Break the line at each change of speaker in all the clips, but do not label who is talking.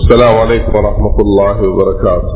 السلام عليكم ورحمة الله وبركاته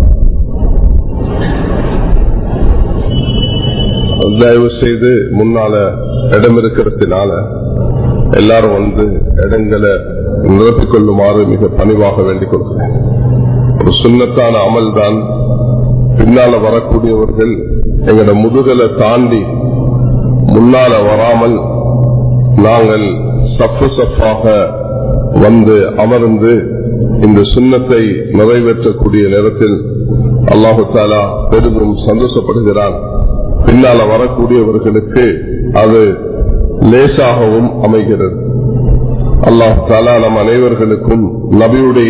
தயவு செய்து முன்னால இடம் இருக்கிறதுனால எல்லாரும் வந்து இடங்களை நிறுத்திக் கொள்ளுமாறு மிக பணிவாக வேண்டிக் கொள்கிறேன் ஒரு சுண்ணத்தான அமல் தான் பின்னால வரக்கூடியவர்கள் எங்களோட முதுகலை தாண்டி முன்னால வராமல் நாங்கள் சப்பு சப்பாக வந்து அமர்ந்து இந்த சுண்ணத்தை நிறைவேற்றக்கூடிய நேரத்தில் அல்லாஹு தாலா பெரிதும் சந்தோஷப்படுகிறான் பின்னால வரக்கூடியவர்களுக்கு அது லேசாகவும் அமைகிறது அல்லாஹு தாலா நம் அனைவர்களுக்கும் நபியுடைய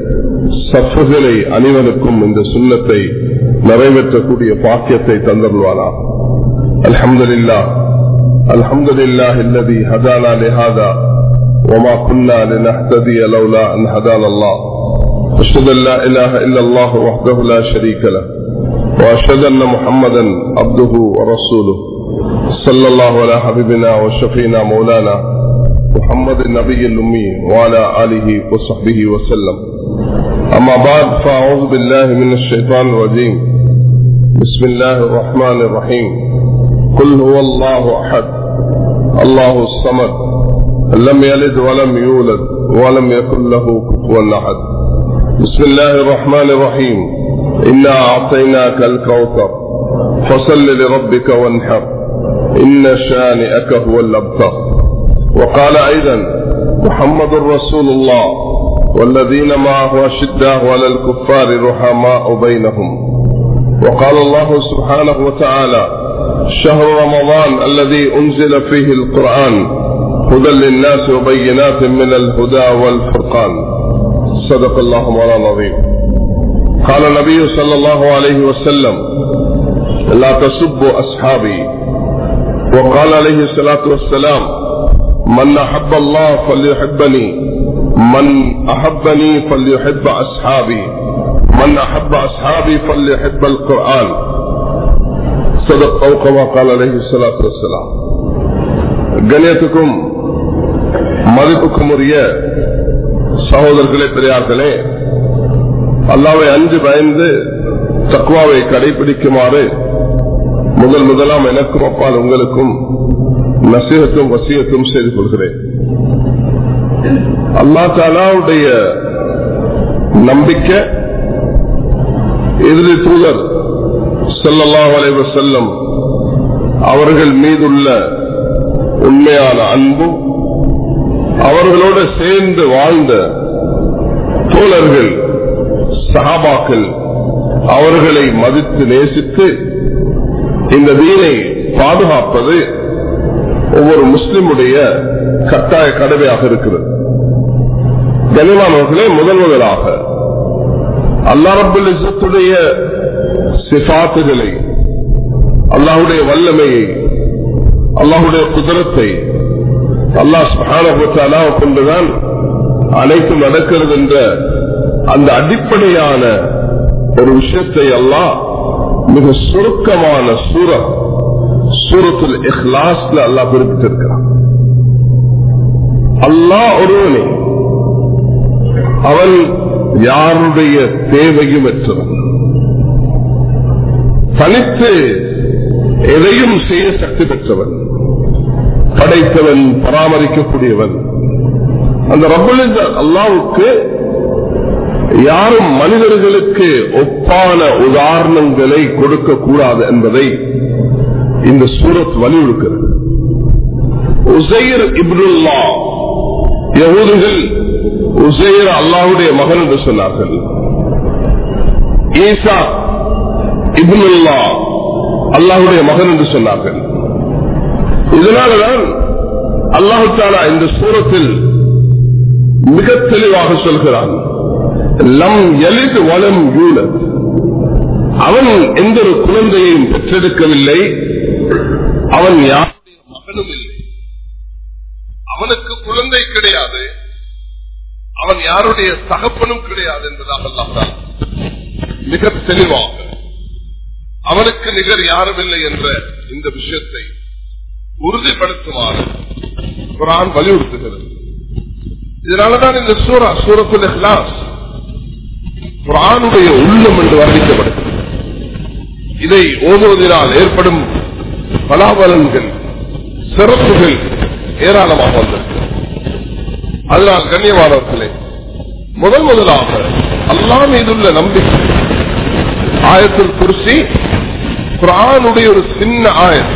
சஃபுகளை அனைவருக்கும் இந்த சுண்ணத்தை நிறைவேற்றக்கூடிய பாக்கியத்தை தந்தருவானா அல்ஹம்துலில்லா அல்ஹம்துலில்லா இல்லதி ஹதானா லிஹாதா وما كنا لنهتدي لولا أن هدانا الله أشهد أن لا إله إلا الله وحده لا شريك له وأشهد أن محمدا عبده ورسوله صلى الله على حبيبنا وشفينا مولانا محمد النبي الأمي وعلى آله وصحبه وسلم أما بعد فأعوذ بالله من الشيطان الرجيم بسم الله الرحمن الرحيم قل هو الله أحد الله الصمد لم يلد ولم يولد ولم يكن له كفوا أحد بسم الله الرحمن الرحيم إنا أعطيناك الكوثر فصل لربك وانحر إن شانئك هو الأبتر وقال أيضا محمد رسول الله والذين معه أشداء على الكفار رحماء بينهم وقال الله سبحانه وتعالى شهر رمضان الذي أنزل فيه القرآن هدى للناس وبينات من الهدى والفرقان صدق الله مولانا العظيم قال النبي صلى الله عليه وسلم لا تسبوا أصحابي وقال عليه الصلاة والسلام من أحب الله فليحبني من أحبني فليحب أصحابي من أحب أصحابي فليحب القرآن صدق أو كما قال عليه الصلاة والسلام கணியத்துக்கும் மதிப்புக்கும் உரிய சகோதரர்களே பெரியார்களே அல்லாவை அஞ்சு பயந்து தக்குவாவை கடைபிடிக்குமாறு முதல் முதலாம் எனக்கும் அப்பால் உங்களுக்கும் நசீகத்தும் வசியத்தும் செய்து கொள்கிறேன் அல்லா தாலாவுடைய நம்பிக்கை எதிரி தூதர் செல்லல்லா வளைவ செல்லம் அவர்கள் மீதுள்ள உண்மையான அன்பு அவர்களோடு சேர்ந்து வாழ்ந்த தோழர்கள் சகாபாக்கள் அவர்களை மதித்து நேசித்து இந்த தீனை பாதுகாப்பது ஒவ்வொரு முஸ்லிமுடைய கட்டாய கடமையாக இருக்கிறது கனிமானவர்களே முதல் முதலாக அல்லா ரபுல் இசத்துடைய சிபாத்துகளை அல்லாஹுடைய வல்லமையை அல்லாஹுடைய குதிரத்தை அல்லாஹ் சுகான கொண்டுதான் அனைத்தும் நடக்கிறது என்ற அந்த அடிப்படையான ஒரு விஷயத்தை அல்லாஹ் மிக சுருக்கமான சூர சூரத்தில் இஹ்லாஸ்ல அல்லாஹ் குறிப்பிட்டிருக்கிறான் அல்லாஹ் ஒருவனே அவன் யாருடைய தேவையும் பெற்றவன் தனித்து எதையும் செய்ய சக்தி பெற்றவன் படைத்தவன் பராமரிக்கக்கூடியவன் அந்த ரப்பல் அல்லாவுக்கு யாரும் மனிதர்களுக்கு ஒப்பான உதாரணங்களை கொடுக்க கூடாது என்பதை இந்த சூரத் வலியுறுக்கிறது உசைர் இப்ருல்லா யகுதிகள் உசைர் அல்லாவுடைய மகன் என்று சொன்னார்கள் ஈசா இப்னுல்லா அல்லாஹுடைய மகன் என்று சொன்னார்கள் இதனாலதான் அல்லாஹு தாலா இந்த சூரத்தில் மிக தெளிவாக சொல்கிறான் லம் எலிது வளம் யூலத் அவன் எந்த ஒரு குழந்தையையும் பெற்றெடுக்கவில்லை அவன் யாருடைய மகனும் இல்லை அவனுக்கு குழந்தை கிடையாது அவன் யாருடைய தகப்பனும் கிடையாது என்பதாக அல்லாஹ் மிக தெளிவாக அவனுக்கு நிகர் யாரும் இல்லை என்ற இந்த விஷயத்தை உறுதிப்படுத்துமாறு குரான் வலியுறுத்துகிறது இதனாலதான் இந்த சூரா சூரத்துல் இஹ்லாஸ் குரானுடைய உள்ளம் என்று வர்ணிக்கப்படுகிறது இதை ஓதுவதனால் ஏற்படும் பலாபலன்கள் சிறப்புகள் ஏராளமாக வந்திருக்கு அதனால் கண்ணியமானவர்களே முதல் முதலாக அல்லா மீதுள்ள நம்பிக்கை ஆயத்தில் குருசி குரானுடைய ஒரு சின்ன ஆயத்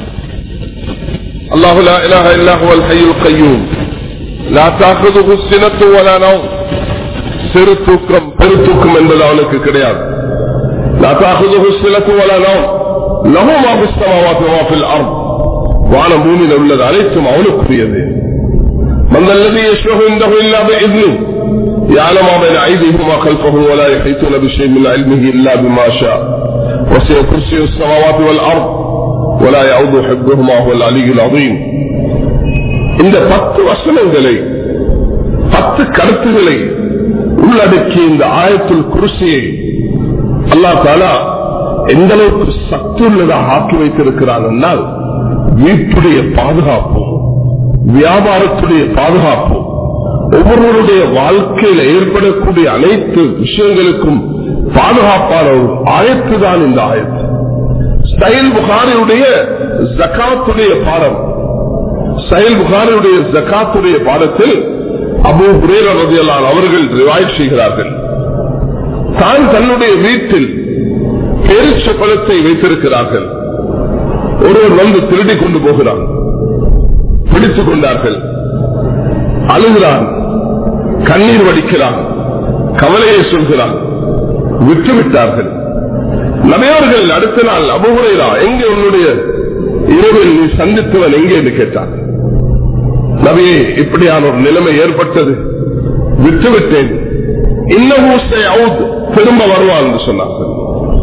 அல்லாஹு லா இலாஹ இல்லா ஹுவல் ஹய்யுல் கய்யூம் லா தஅخذஹு சினத்து வலா நௌம் சிறு தூக்கம் பெரு தூக்கம் என்பது அவனுக்கு கிடையாது லா தஅخذஹு சினத்து வலா நௌம் லஹு மா ஃபிஸ் ஸமாவாத்தி வ மா ஃபில் அர்த் வான பூமியில் உள்ளது அனைத்தும் அவனுக்குரியது من ذا الذي يشفع عنده الا باذنه يعلم ما بين ايديهم وما خلفهم ولا يحيطون بشيء من علمه الا بما شاء وسع كرسي السماوات والارض ولا يعود حفظهما هو العلي العظيم இந்த பத்து வசனங்களை பத்து கருத்துக்களை உள்ளடக்கிய இந்த ஆயத்துல் குருசியை அல்லா தாலா எந்த அளவுக்கு சத்துள்ளதாக ஆக்கி வைத்திருக்கிறான் என்றால் வீட்டுடைய பாதுகாப்பு வியாபாரத்துடைய பாதுகாப்பு ஒவ்வொருவருடைய வாழ்க்கையில் ஏற்படக்கூடிய அனைத்து விஷயங்களுக்கும் பாதுகாப்பான ஒரு ஆயத்து தான் இந்த ஆயத்து சயில் புகாரியுடைய ஜக்காத்துடைய பாடம் சயில் புகாரியுடைய ஜக்காத்துடைய பாடத்தில் அபு புரேர ரதியலால் அவர்கள் ரிவாய்ட் செய்கிறார்கள் தான் தன்னுடைய வீட்டில் பேரிச்ச பழத்தை வைத்திருக்கிறார்கள் ஒருவர் வந்து திருடி கொண்டு போகிறான் பிடித்துக் கொண்டார்கள் அழுகிறான் கண்ணீர் வடிக்கிறான் கவலையை சொல்கிறான் விட்டுவிட்டார்கள் நபையவர்கள் அடுத்த நாள் அபுகுரைரா எங்கே உன்னுடைய இரவில் நீ சந்தித்தவன் எங்கே என்று கேட்டான் நபியே இப்படியான ஒரு நிலைமை ஏற்பட்டது விட்டுவிட்டேன் இன்னமூசை அவுத் திரும்ப வருவான் என்று சொன்னார்கள்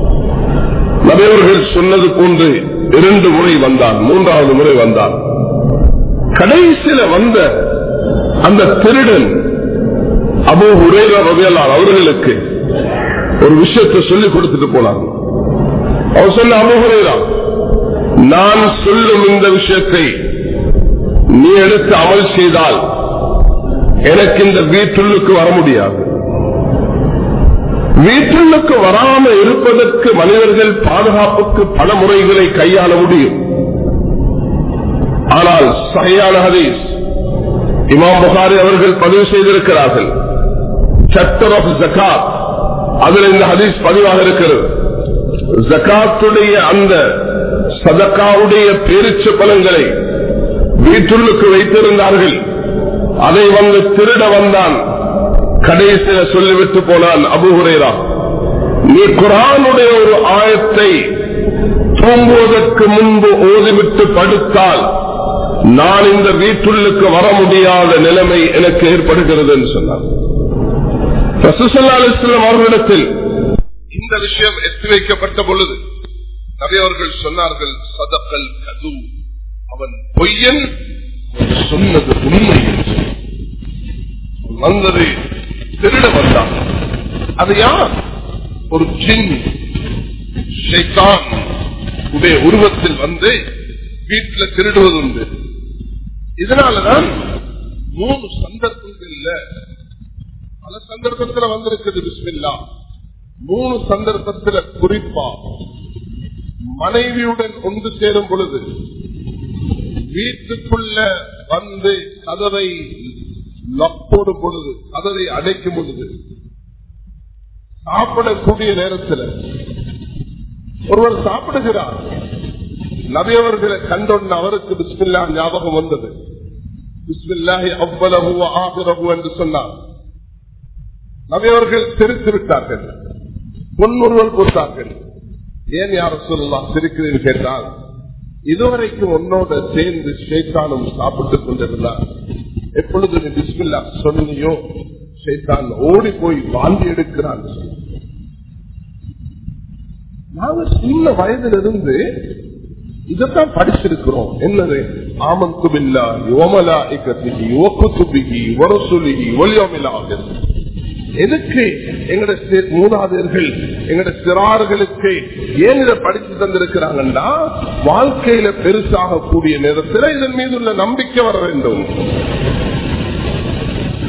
நபையவர்கள் சொன்னது போன்று இரண்டு முறை வந்தான் மூன்றாவது முறை வந்தான் கடைசியில வந்த அந்த திருடன் அபு உரேர ரவியலால் அவர்களுக்கு ஒரு விஷயத்தை சொல்லிக் கொடுத்துட்டு போனாங்க அவர் சொன்ன அபு உரேரா நான் சொல்லும் இந்த விஷயத்தை நீ எடுத்து அமல் செய்தால் எனக்கு இந்த வீட்டுள்ளுக்கு வர முடியாது வீட்டுள்ளுக்கு வராம இருப்பதற்கு மனிதர்கள் பாதுகாப்புக்கு பல முறைகளை கையாள முடியும் ஆனால் சகையான ஹதீஸ் இமாம் புகாரி அவர்கள் பதிவு செய்திருக்கிறார்கள் சட்டர் ஆஃப் ஜக்காத் அதில் இந்த ஹதீஸ் பதிவாக இருக்கிறது ஜக்காத்துடைய அந்த சதக்காவுடைய பேரிச்ச பலன்களை வீட்டுள்ளுக்கு வைத்திருந்தார்கள் அதை வந்து திருட வந்தான் கடைசியில சொல்லிவிட்டு போனான் அபுஹுரேரா நீ குரானுடைய ஒரு ஆயத்தை தூங்குவதற்கு முன்பு ஓதிவிட்டு படுத்தால் நான் இந்த வீட்டுள்ளுக்கு வர முடியாத நிலைமை எனக்கு ஏற்படுகிறது என்று சொன்னார் அவர்களிடத்தில் இந்த விஷயம் எத்தி வைக்கப்பட்ட பொழுது நபியவர்கள் சொன்னார்கள் சதக்கல் கது அவன் பொய்யன் சொன்னது உண்மை வந்தது திருட வந்தான் அது யார் ஒரு ஜின் ஷைத்தான் உடைய உருவத்தில் வந்து வீட்டில் திருடுவது உண்டு இதனாலதான் மூணு சந்தர்ப்பங்கள்ல பல சந்தர்ப்பத்தில் வந்திருக்குது பிஸ்மில்லா மூணு சந்தர்ப்பத்தில் குறிப்பா மனைவியுடன் ஒன்று சேரும் பொழுது வீட்டுக்குள்ள வந்து கதவை லப்போடும் பொழுது கதவை அடைக்கும் பொழுது சாப்பிடக்கூடிய நேரத்தில் ஒருவர் சாப்பிடுகிறார் நபியவர்களை கண்டொன்னு அவருக்கு பிஸ்மில்லா ஞாபகம் வந்தது பிஸ்மில்லாஹி அவ்வளவு ஆகிறவு என்று சொன்னார் நபியவர்கள் சிரித்து விட்டார்கள் பொன்முருவல் கொடுத்தார்கள் ஏன் யார சொல்லலாம் சிரிக்கிறேன் கேட்டால் இதுவரைக்கும் உன்னோட சேர்ந்து சேத்தானும் சாப்பிட்டுக் கொண்டிருந்தார் எப்பொழுது நீ பிஸ்மில்லா சொன்னியோ சேத்தான் ஓடி போய் வாந்தி எடுக்கிறான் நாங்க சின்ன வயதிலிருந்து இதைத்தான் படிச்சிருக்கிறோம் என்னது ஆமந்துபில்லா யோமலா இக்கத்திகி ஒக்குத்துபிகி ஒரசுலிகி ஒலியோமிலாக எதுக்கு எங்கட மூதாதையர்கள் எங்கட சிறார்களுக்கு ஏன் இதை படித்து தந்திருக்கிறாங்கன்னா வாழ்க்கையில பெருசாக கூடிய நேரத்தில் இதன் மீது உள்ள நம்பிக்கை வர வேண்டும்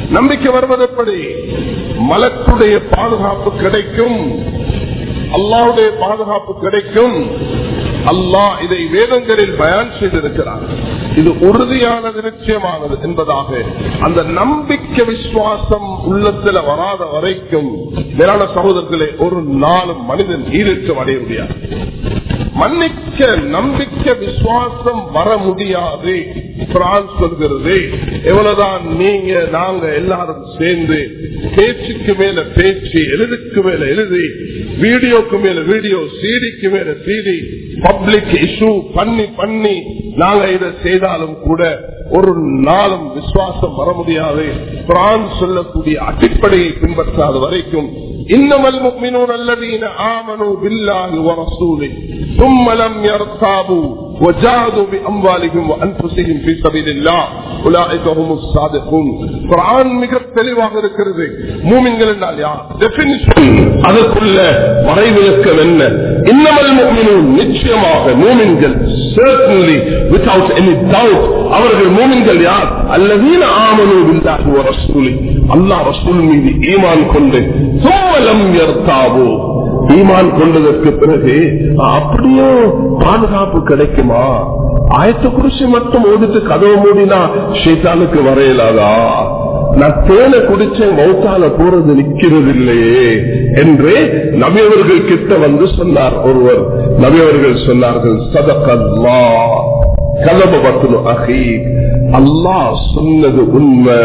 நம்பிக்கை வருவது எப்படி மலக்குடைய பாதுகாப்பு கிடைக்கும் அல்லாவுடைய பாதுகாப்பு கிடைக்கும் அல்லாஹ் இதை வேதங்களில் பயன் செய்திருக்கிறார் இது உறுதியானது நிச்சயமானது என்பதாக அந்த நம்பிக்கை விசுவாசம் உள்ளத்தில் வராத வரைக்கும் மேலான சகோதரர்களே ஒரு நாளும் மனிதன் ஈரக்கம் அடைய முடியாது மன்னிக்க நம்பிக்கை விசுவாசம் வர முடியாது பிரான்ஸ் சொல்கிறது எவ்வளவுதான் நீங்க நாங்க எல்லாரும் சேர்ந்து பேச்சுக்கு மேல பேச்சு எழுதுக்கு மேல எழுதி வீடியோக்கு மேல வீடியோ சீடிக்கு மேல சீடி பப்ளிக் இஷ்யூ பண்ணி பண்ணி நாங்க இதை செய்தாலும் கூட ஒரு நாளும் விசுவாசம் வர முடியாது பிரான்ஸ் சொல்லக்கூடிய அடிப்படையை பின்பற்றாத வரைக்கும் إنما المؤمنون الذين آمنوا بالله ورسوله ثم لم يرتابوا وجاهدوا بأموالهم وأنفسهم في سبيل الله أولئك هم الصادقون قرآن மிக தெளிவாக இருக்கிறது மூமின்கள் என்றால் யார் டெபினிஷன் அதற்குள்ள வரைவிலக்கம் என்ன இன்னமல் மூமினும் நிச்சயமாக மூமின்கள் certainly without any doubt அவர்கள் மூமின்கள் யார் அல்லதீன ஆமனு பில்லாஹி வ ரசூலி அல்லாஹ் ரசூல் மீது ஈமான் கொண்டு சும்மலம் யர்தாபு ஈமான் கொண்டதற்கு பிறகு அப்படியே பாதுகாப்பு கிடைக்குமா ஆயத்த குறிச்சி மட்டும் ஓடிட்டு கதவு மூடினா ஷேத்தானுக்கு வரையலாதா நான் தேனை குடிச்சேன் மௌத்தால போறது நிக்கிறது இல்லையே என்று நபியவர்கள் கிட்ட வந்து சொன்னார் ஒருவர் நபியவர்கள் சொன்னார்கள் சதகல்லா கலப பத்துனு அகி அல்லாஹ் சொன்னது உண்மை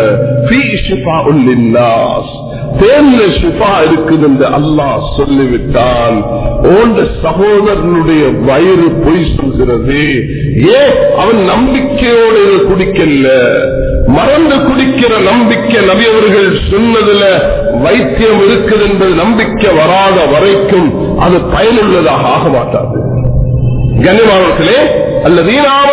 தேன்ல ஷிஃபா இருக்குது என்று அல்லாஹ் சொல்லிவிட்டான் ஓண்ட சகோதரனுடைய வயிறு பொய் சொல்கிறது ஏன் அவன் நம்பிக்கையோடு இதை குடிக்கல மறந்து குடிக்கிற நம்பிக்கை நபியவர்கள் சொன்னதுல வைத்தியம் இருக்குது என்பது நம்பிக்கை வராத வரைக்கும் அது பயனுள்ளதாக ஆக மாட்டாது கண்ணியமானவர்களே அல்லது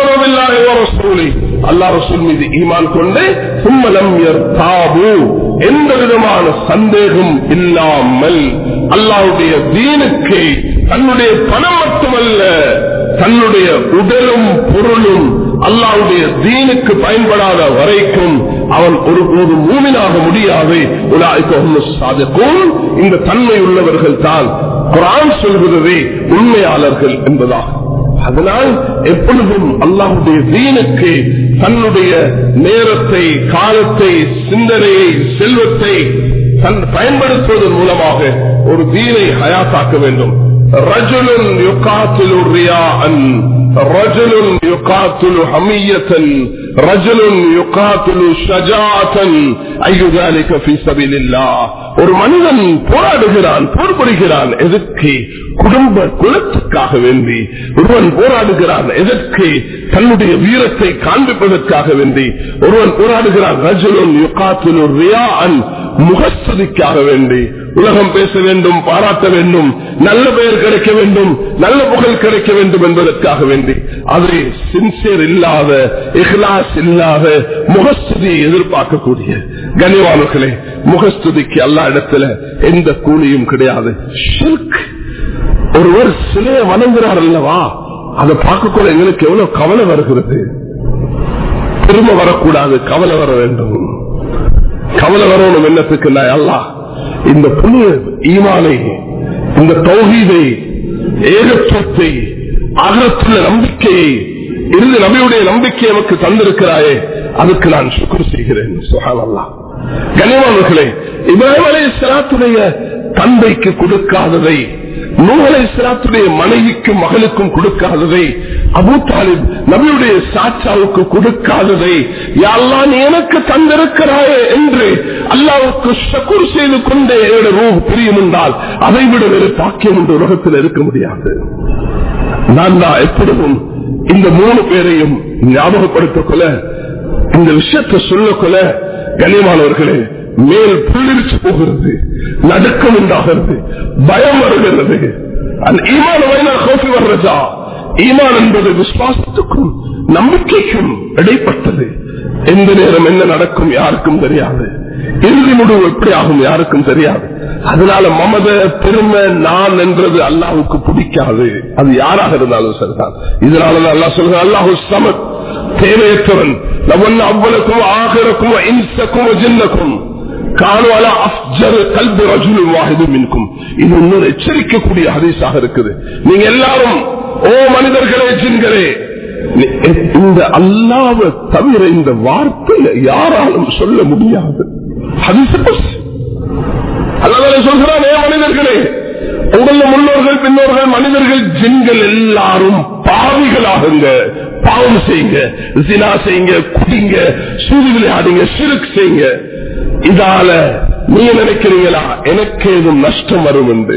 அல்லா ரசூல் மீது ஈமான் கொண்டு சும்மலம் தாபு எந்த விதமான சந்தேகம் இல்லாமல் அல்லாவுடைய தீனுக்கு தன்னுடைய பணம் மட்டுமல்ல தன்னுடைய உடலும் பொருளும் அல்லாவுடைய தீனுக்கு பயன்படாத வரைக்கும் அவன் ஒரு ஒரு மூமினாக முடியாது சாதக்கும் இந்த தன்மை உள்ளவர்கள் தான் குரான் சொல்கிறதே உண்மையாளர்கள் என்பதாகும் அதனால் எப்பொழுதும் அல்லாஹுடைய தீனுக்கு தன்னுடைய நேரத்தை காலத்தை சிந்தனையை செல்வத்தை தன் பயன்படுத்துவதன் மூலமாக ஒரு தீனை ஹயாத்தாக்க வேண்டும் ரஜுலன் யுகாத்திலு ரியாஅன் رجل يقاتل حمية رجل يقاتل شجاعة أي ذلك في سبيل الله ஒரு மனிதன் போராடுகிறான் போர் புரிகிறான் எதற்கு குடும்ப குலத்துக்காக வேண்டி ஒருவன் போராடுகிறான் எதற்கு தன்னுடைய வீரத்தை காண்பிப்பதற்காக வேண்டி ஒருவன் போராடுகிறான் ரஜுலன் யுகாத்திலு ரியாஅன் முகஸ்துதிக்காக வேண்டி உலகம் பேச வேண்டும் பாராட்ட வேண்டும் நல்ல பெயர் கிடைக்க வேண்டும் நல்ல புகழ் கிடைக்க வேண்டும் என்பதற்காக வேண்டி அது சின்சியர் இல்லாத இஹ்லாஸ் இல்லாத முகஸ்துதியை எதிர்பார்க்கக்கூடிய கனிவானர்களே முகஸ்துதிக்கு எல்லா இடத்துல எந்த கூலியும் கிடையாது ஒருவர் சிலையை வணங்குறார் அல்லவா அதை பார்க்கக்கூட எங்களுக்கு எவ்வளவு கவலை வருகிறது திரும்ப வரக்கூடாது கவலை வர வேண்டும் கவலை வரணும் என்னத்துக்கு நான் அல்லாஹ் இந்த புண்ணிய ஈமானை இந்த தௌஹீதை ஏகத்துவத்தை அகரத்துள்ள நம்பிக்கையை இறுதி நபியுடைய நம்பிக்கை நமக்கு தந்திருக்கிறாயே அதுக்கு நான் சுக்குர் செய்கிறேன் சுகானல்லா கனிவானர்களே இப்ராஹிம் அலை சிலாத்துடைய தந்தைக்கு கொடுக்காததை நூலை சிலாத்துடைய மனைவிக்கும் மகளுக்கும் கொடுக்காததை அபு தாலிப் நபியுடைய சாச்சாவுக்கு கொடுக்காததை யாரெல்லாம் எனக்கு தந்திருக்கிறாயே என்று அல்லாவுக்கு சக்குர் செய்து கொண்டே என்னுடைய ரூ பிரியும் என்றால் அதை விட வேறு பாக்கியம் என்று உலகத்தில் இருக்க முடியாது நான் தான் எப்பொழுதும் இந்த மூணு பேரையும் ஞாபகப்படுத்திக் கொள்ள இந்த விஷயத்தை சொல்லக்கொள்ள கனியமானவர்களே மேல் புள்ளிரிச்சு போகிறது நடுக்கம் உண்டாகிறது பயம் வருகிறது அந்த ஈமான வயனால் கோபி வர்றதா ஈமான் என்பது விசுவாசத்துக்கும் நம்பிக்கைக்கும் இடைப்பட்டது எந்த நேரம் என்ன நடக்கும் யாருக்கும் தெரியாது இறுதி முடிவு எப்படி ஆகும் யாருக்கும் தெரியாது அதனால மமத பெருமை நான் என்றது அல்லாவுக்கு பிடிக்காது அது யாராக இருந்தாலும் சரிதான் இதனாலதான் அல்லா சொல்ற அல்லாஹு சமத் தேவையற்றவன் லவன் அவ்வளக்கும் ஆகரக்கும் இன்சக்கும் ஜின்னக்கும் காணுவால அப்ஜர் கல்வி ரஜுல் வாஹிது மின்கும் இது இன்னொரு எச்சரிக்கக்கூடிய ஹதீஸாக இருக்குது நீங்க எல்லாரும் ஓ மனிதர்களே ஜின்களே நீ- இந்த அல்லாவை தவிர இந்த வார்த்தையை யாராலும் சொல்ல முடியாது ஹதீஸ் அல்லாஹ் சொல்கிறான் ஏ மனிதர்களே உங்கள முன்னோர்கள் பின்னோர்கள் மனிதர்கள் ஜின்கள் எல்லாரும் பாவிகளாகுங்க பாவம் செய்யுங்க ஜினா செய்யுங்க குடிங்க சூது விளையாடுங்க சிறுக்கு செய்யுங்க இதால நீங்க நினைக்கிறீங்களா எனக்கு ஏதும் நஷ்டம் வரும் என்று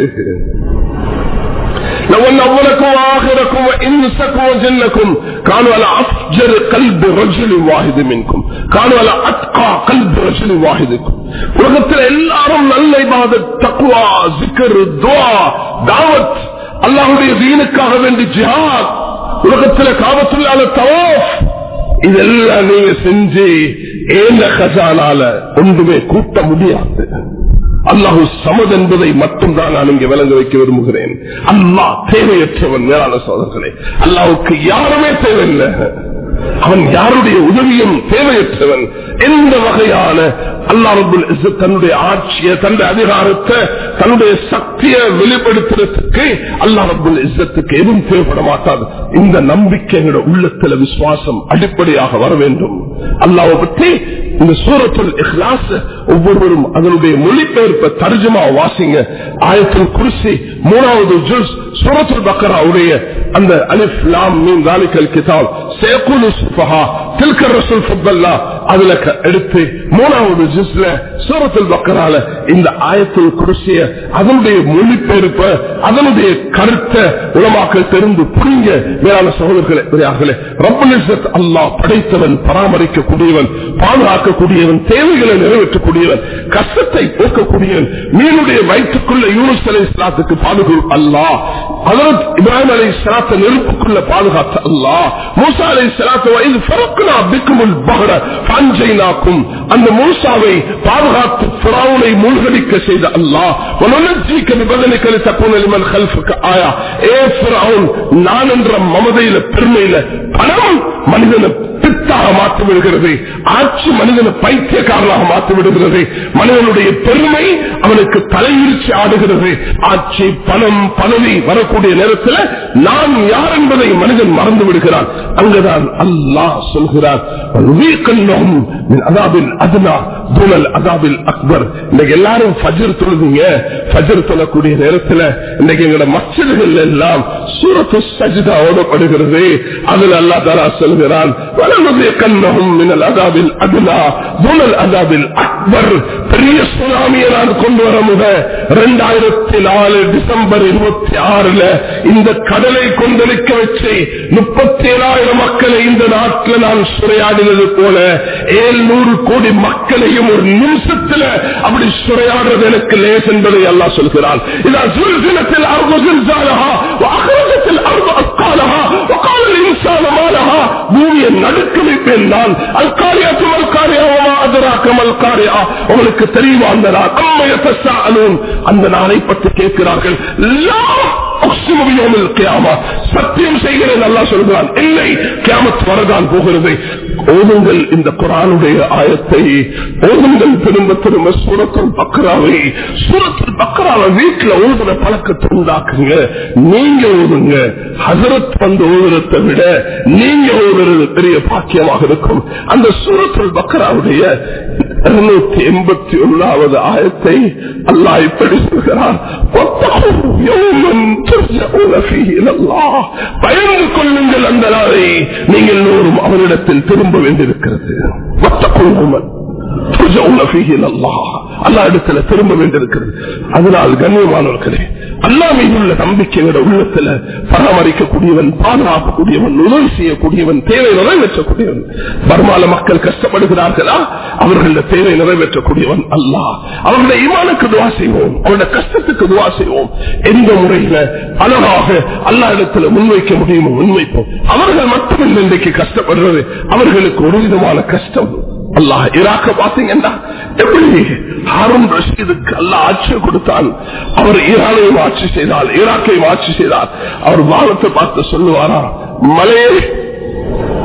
لو ان اولكم واخركم وانسكم وجنكم كانوا على افجر قلب رجل واحد منكم كانوا على اتقى قلب رجل واحدكم உலகத்தில் எல்லாரும் நல்ல இபாதத் தக்வா ஜிக்கர் துவா தாவத் அல்லாஹ்வுடைய தீனுக்காக வேண்டி ஜிஹாத் உலகத்தில் காபத்துள்ளால தவாஃப் இதெல்லாம் நீங்க செஞ்சு ஏந்த கஜானால ஒன்றுமே கூட்ட முடியாது அல்லாஹு சமத் என்பதை மட்டும்தான் நான் இங்கே விளங்க வைக்க விரும்புகிறேன் அல்லாஹ் தேவையற்றவன் மேலான சோதர்களே அல்லாவுக்கு யாருமே தேவையில்லை அவன் யாருடைய உதவியும் தேவையற்றவன் எந்த வகையான அல்லாஹுல் தன்னுடைய ஆட்சியை தன்னுடைய அதிகாரத்தை தன்னுடைய சக்தியை வெளிப்படுத்துறதுக்கு அல்லாஹ் ரபுல் இஸ்ஸத்துக்கு எதுவும் தேவைப்பட மாட்டாது இந்த நம்பிக்கை எங்களோட உள்ளத்துல விசுவாசம் அடிப்படையாக வர வேண்டும் அல்லாவை பற்றி இந்த சூரத்துல் இஹ்லாஸ் ஒவ்வொருவரும் அதனுடைய மொழிபெயர்ப்பை தர்ஜமா வாசிங்க ஆயத்தில் குருசி மூணாவது ஜுஸ் சூரத்துல் பக்கராவுடைய அந்த அலிஃப் லாம் மீன் தாலிக்கல் கிதாப் சேகுலு சுஃபஹா தில்கர் ரசூல் ஃபுத்தல்லா அதுல க- எடுத்து மூணாவது ஜுஸ்ல சூரத்துல் பக்கரால இந்த ஆயத்தில் குருசிய அதனுடைய மொழிபெயர்ப்ப அதனுடைய கருத்தை உலமாக்கள் தெரிந்து புரிங்க மேலான சகோதரர்களே பெரியார்களே ரப்பல் இஸ்ஸத் அல்லாஹ் படைத்தவன் பராமரிக்கக்கூடியவன் பாதுகாக்கக்கூடியவன் தேவைகளை நிறைவேற்றக்கூடியவன் கஷ்டத்தை போக்கக்கூடியவன் மீனுடைய வயிற்றுக்குள்ள யூனுஸ் அலை இஸ்லாத்துக்கு பாதுகா அல்லாஹ் அதற்கு இப்ராஹிம் அலை இஸ்லாத்தை நெருப்புக்குள்ள பாதுகாத்த அல்லாஹ் மூசா அலை இஸ்லாத்து வயது பறக்குனா பிக்குமுல் பகர பாஞ்சைனாக்கும் அந்த மூசாவை பாதுகாத்து பிராவுனை மூழ்கடிக்க செய்த அல்லாஹ் உனஜிக்க நிபந்தனைகளை தப்புன லிமன் ஹல்ஃபுக்கு ஆயா ஏ பிராவுன் நான் என்ற மமதையில பெருமையில பணம் மனிதனை பித்தாக மாற்றி விடுகிறது ஆட்சி மனிதனை பைத்தியக்காரனாக மாற்றி விடுகிறது மனிதனுடைய பெருமை அவனுக்கு தலைவிரிச்சு ஆடுகிறது ஆட்சி பணம் பதவி வரக்கூடிய நேரத்தில் நான் யார் என்பதை மனிதன் மறந்து விடுகிறான் அங்குதான் அல்லாஹ் சொல்கிறார் "வல்வீக்கன்னஹும் மின் அதாபில் அத்னா துனல் அதாபில் அக்பர் இன்னைக்கு எல்லாரும் ஃபஜர் தொழுதுங்க ஃபஜர் தொழக்கூடிய நேரத்தில் இன்னைக்கு எங்களோட மச்சல்கள் எல்லாம் சூரத்து சஜிதா ஓடப்படுகிறது அதில் அல்லா தாரா சொல்கிறான் "வலனுதியக்கன்னஹும் மினல் அதாபில் அத்னா துனல் அதாபில் அக்பர் பெரிய சுனாமியை நான் கொண்டு வர முக இரண்டாயிரத்தி நாலு டிசம்பர் இருபத்தி ஆறுல இந்த கடலை கொந்தளிக்க வச்சு முப்பத்தி ஏழாயிரம் மக்களை இந்த நாட்டில் நான் சுரையாடினது போல ஏழ்நூறு கோடி மக்களையும் ஒரு நிமிஷத்துல அப்படி சுரையாடுறது எனக்கு லேஸ் என்பதை அல்லாஹ் சொல்கிறான் இதான் சுல்சிலத்தில் அர்பு சில்சாலஹா வாகரத்தில் அர்பு அஸ்காலஹா وقال الإنسان ما لها பூமியை நடுக்க வைப்பேன் நான் அல்காரியாத்து மல்காரியாவா அதராக்க மல்காரியா உங்களுக்கு தெரியுமா அந்த நாள் அம்மையத்த அந்த நாளை பற்றி கேட்கிறார்கள் லா உக்ஸிமு பியௌமில் கியாமா. சத்தியம் செய்கிறேன் அல்லா சொல்கிறான் இல்லை கியாமத் வரதான் போகிறது ஓதுங்கள் இந்த குரானுடைய ஆயத்தை ஓதுங்கள் திரும்ப திரும்ப சூரத்தில் பக்ராவை சூரத்தில் பக்ராவை வீட்டுல ஓதுற பழக்கத்தை உண்டாக்குங்க நீங்க ஓதுங்க ஹசரத் வந்து ஓதுறதை விட நீங்க ஓதுறது பெரிய பாக்கியமாக இருக்கும் அந்த சூரத்தில் பக்ராவுடைய இருநூத்தி எண்பத்தி ஒன்றாவது ஆயத்தை அல்லாஹ் இப்படி சொல்கிறார் "வத்தகூ யௌமன் துர்ஜஊன ஃபீஹி இலல்லாஹ்." பயந்து கொள்ளுங்கள் அந்த நாளை நீங்கள் எல்லோரும் அவனிடத்தில் திரும்ப வேண்டியிருக்கிறது "வத்தகூ யௌமன் துர்ஜஊன ஃபீஹி இலல்லாஹ்." அல்லாஹ் இடத்துல திரும்ப வேண்டியிருக்கிறது அதனால் கண்ணியமானவர்களே அல்லா மீதுள்ள நம்பிக்கையோட உள்ளத்துல பராமரிக்கக்கூடியவன் பாதுகாக்கக்கூடியவன் உதவி செய்யக்கூடியவன் தேவை நிறைவேற்றக்கூடியவன் பர்மால மக்கள் கஷ்டப்படுகிறார்களா அவர்கள தேவை நிறைவேற்றக்கூடியவன் அல்லாஹ் அவர்களுடைய இமானுக்கு துவா செய்வோம் அவருடைய கஷ்டத்துக்கு துவா செய்வோம் எந்த முறையில அழகாக அல்லா இடத்துல முன்வைக்க முடியுமோ முன்வைப்போம் அவர்கள் மட்டுமில்லை இன்றைக்கு கஷ்டப்படுறது அவர்களுக்கு ஒரு விதமான கஷ்டம் அல்லாஹ் ஈராக்க பாத்தீங்கன்னா எப்படி ஹாரூன் ரஷீதுக்கு அல்லாஹ் ஆட்சி கொடுத்தான் அவர் ஈரானையும் ஆட்சி செய்தால் ஈராக்கையும் ஆட்சி செய்தார் அவர் வானத்தை பார்த்து சொல்லுவாரா மலையே பெய்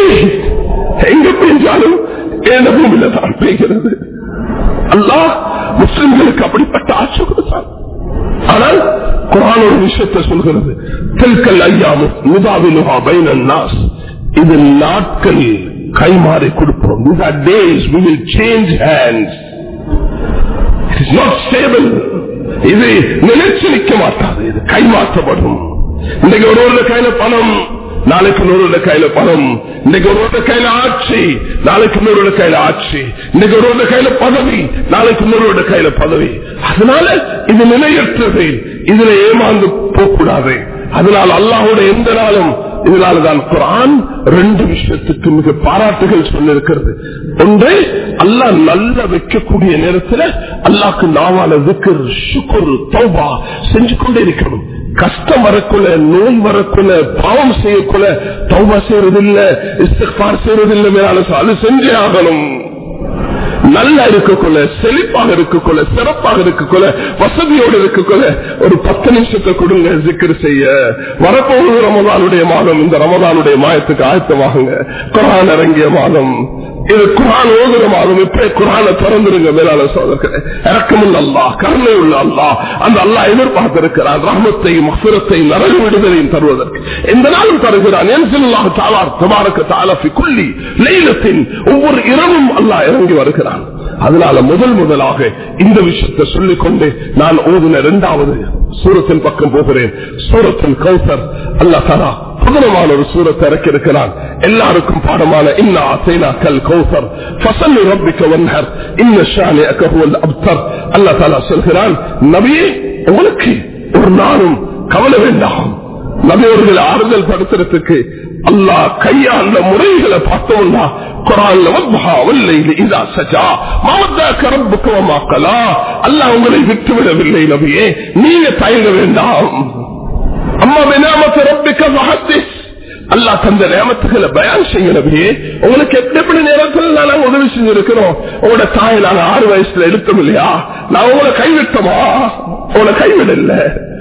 மழை எங்க பெய்ஞ்சாலும் ஏன பூமியில தான் பெய்கிறது அல்லாஹ் முஸ்லிம்களுக்கு அப்படிப்பட்ட ஆட்சி கொடுத்தான் ஆனால் குரான் ஒரு விஷயத்தை சொல்கிறது தெல்கல் ஐயாமு முதாவினுஹா பைனன் நாஸ் இது நாட்கள் கைமாறி கொடுப்போம் These are days we will change hands. It is not stable. இது நிலைச்சு நிற்க மாட்டாது இது கைமாற்றப்படும் இன்னைக்கு ஒருவருடைய கையில பணம் நாளைக்கு இன்னொரு கையில பணம் இன்னைக்கு ஒருவருடைய கையில ஆட்சி நாளைக்கு இன்னொரு கையில ஆட்சி இன்னைக்கு ஒருவருடைய கையில பதவி நாளைக்கு இன்னொரு கையில பதவி அதனால இது நிலையற்றது இதுல ஏமாந்து போகக்கூடாது அதனால் அல்லாஹுடைய எந்த நாளும் இதனால்தான் குரான் ரெண்டு விஷயத்துக்கு மிக பாராட்டுகள் சொல்லிருக்கிறது ஒன்று அல்லாஹ் நல்ல வைக்கக்கூடிய நேரத்தில் அல்லாஹ்க்கு நாவால விக்கர் சுக்குர் தௌபா செஞ்சு கொண்டே இருக்கணும் கஷ்டம் வரக்குள்ள நோய் வரக்குள்ள பாவம் செய்யக்குள்ள தௌபா செய்யறதில்ல இஸ்திஃபார் செய்யறதில்லை மேலான அது செஞ்சே ஆகணும் நல்லா இருக்கக்குள்ள செழிப்பாக இருக்கக்குள்ள சிறப்பாக இருக்கக்குள்ள வசதியோடு இருக்கக்குள்ள ஒரு பத்து நிமிஷத்தை கொடுங்க ஜிக்கர் செய்ய வரப்போகுது ரமதானுடைய மாதம் இந்த ரமதானுடைய மாயத்துக்கு ஆயத்தமாகுங்க குரான் இறங்கிய மாதம் இது குரான் ஓதுற மாதம் இப்ப குரான திறந்துருங்க மேலான சோதர்களே இறக்கமுள்ள அல்லா கருணை உள்ள அல்லா அந்த அல்லா எதிர்பார்த்திருக்கிறான் ரஹமத்தையும் மசுரத்தையும் நரக விடுதலையும் தருவதற்கு எந்த நாளும் தருகிறான் குள்ளி லைலத்தின் ஒவ்வொரு இரவும் அல்லா இறங்கி வருகிறான் அதனால முதல் முதலாக இந்த விஷயத்தை சொல்லிக் கொண்டு நான் ஓதுன இரண்டாவது சூரத்தின் பக்கம் போகிறேன் சூரத்தின் கௌசர் அல்லா தரா புதனமான ஒரு சூரத்தை இறக்கியிருக்கிறான் எல்லாருக்கும் பாடமான இன்னா அசைனா கல் கௌசர் ஃபசல் ரப்பிக்க வன்ஹர் இன்ன ஷானி அகஹுவல் அப்தர் அல்லா தாலா சொல்கிறான் நபியே உங்களுக்கு ஒரு நாளும் கவலை வேண்டாம் நபியவர்களை ஆறுதல் படுத்துறதுக்கு அல்லாஹ் கையாண்ட முறைகளை பார்த்தோம்னா குரான்ல வத்ஹா வல்லைலி இதா சஜா மாவத்தாக்க ரப்புக்கு வமாக்கலா அல்லாஹ் உங்களை விட்டுவிடவில்லை நபியே நீங்க தயங்க வேண்டாம் அம்மா வினாமத்து ரப்பிக்க மகத்திஸ் அல்லாஹ் தந்த நேமத்துகளை பயான் செய்ய நபியே உங்களுக்கு எப்படி எப்படி நேரத்தில் நாங்க உதவி செஞ்சிருக்கிறோம் உங்களோட தாயை நாங்க ஆறு வயசுல எடுத்தோம் இல்லையா நான் உங்களை கைவிட்டோமா உங்களை கைவிடல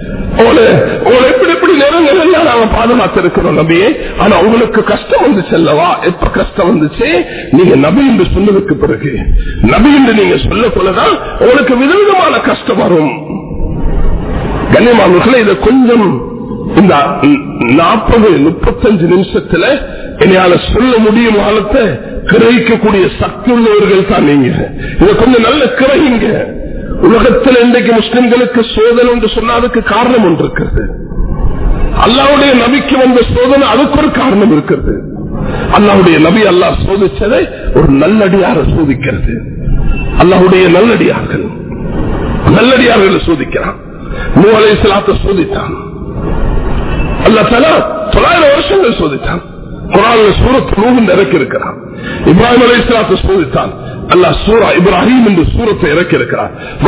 உங்களை எப்படி எப்படி நேரங்கள் எல்லாம் நாங்க பாதுகாத்திருக்கிறோம் நபியே ஆனா உங்களுக்கு கஷ்டம் வந்து செல்லவா எப்ப கஷ்டம் வந்துச்சு நீங்க நபி என்று சொன்னதுக்கு பிறகு நபி என்று நீங்க சொல்லக்குள்ளதான் உங்களுக்கு விதவிதமான கஷ்டம் வரும் கண்ணியமானவர்களே இதை கொஞ்சம் இந்த நாற்பது முப்பத்தஞ்சு நிமிஷத்துல என்னால சொல்ல முடியும் காலத்தை கிரகிக்கக்கூடிய சக்தி உள்ளவர்கள் தான் நீங்க இதை கொஞ்சம் நல்ல கிரகிங்க உலகத்தில் இன்றைக்கு முஸ்லிம்களுக்கு சோதனை என்று சொன்னதுக்கு காரணம் ஒன்று இருக்கிறது அல்லாவுடைய நபிக்கு வந்த சோதனை அதுக்கு ஒரு காரணம் இருக்கிறது அல்லாவுடைய நபி அல்லாஹ் சோதிச்சதை ஒரு நல்லடியார சோதிக்கிறது அல்லாவுடைய நல்லடியார்கள் நல்லடியார்களை சோதிக்கிறான் மூவலை சிலாத்த சோதித்தான் அல்ல தலா தொள்ளாயிரம் வருஷங்கள் சோதித்தான் குரான் சூரத் நூகு இறக்கி இருக்கிறான் இப்ராஹிம் அலை இஸ்லாத்தை சோதித்தான் அல்லாஹ் சூரா இப்ராஹிம் என்று சூரத்தை இறக்கி இருக்கிறான்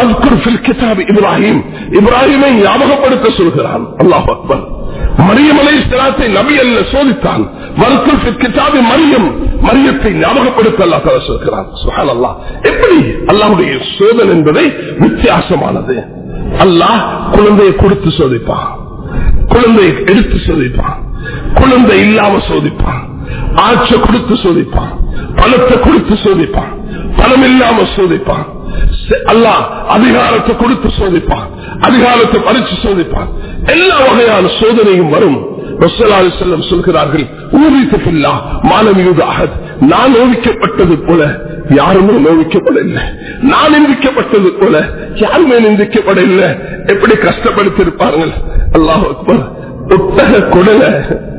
இப்ராஹிம் இப்ராஹிமை ஞாபகப்படுத்த சொல்கிறான் அல்லாஹ் அக்பர் மரியம் அலை இஸ்லாத்தை நபி அல்ல சோதித்தான் வர்க்குல் கிதாபி மரியம் மரியத்தை ஞாபகப்படுத்த அல்லா தலா சொல்கிறான் சுஹான் அல்லாஹ் எப்படி அல்லாஹுடைய சோதனை என்பதை வித்தியாசமானது அல்லாஹ் குழந்தையை கொடுத்து சோதிப்பான் குழந்தையை எடுத்து சோதிப்பான் குழந்தை இல்லாம சோதிப்பான் ஆட்ச கொடுத்து சோதிப்பான் பணத்தை கொடுத்து சோதிப்பான் பணம் இல்லாம சோதிப்பான் அல்லாஹ் அதிகாரத்தை கொடுத்து சோதிப்பான் அதிகாரத்தை பறிச்சு சோதிப்பான் எல்லா வகையான சோதனையும் வரும் செல்லம் சொல்கிறார்கள் ஊரித்துல்லா மாணவியுது அகத் நான் நோவிக்கப்பட்டது போல யாருமே நோவிக்கப்படவில்லை நான் நிந்திக்கப்பட்டது போல யாருமே நிந்திக்கப்படவில்லை எப்படி கஷ்டப்படுத்திருப்பார்கள் அல்லாஹ் அக்பர் ஒட்டக கொடலை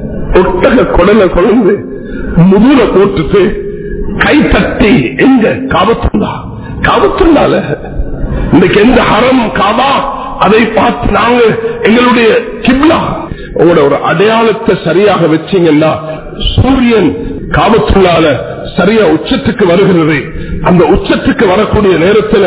ஒட்டக கொடலை கொண்டு முதுல போட்டுட்டு கை தட்டி எங்க காபத்துள்ளா காபத்துள்ளால இன்னைக்கு எந்த ஹரம் காபா அதை பார்த்து நாங்க எங்களுடைய கிப்லா உங்களோட ஒரு அடையாளத்தை சரியாக வச்சீங்கன்னா சூரியன் காபத்துள்ளால சரியா உச்சத்துக்கு வருகிறது அந்த உச்சத்துக்கு வரக்கூடிய நேரத்தில்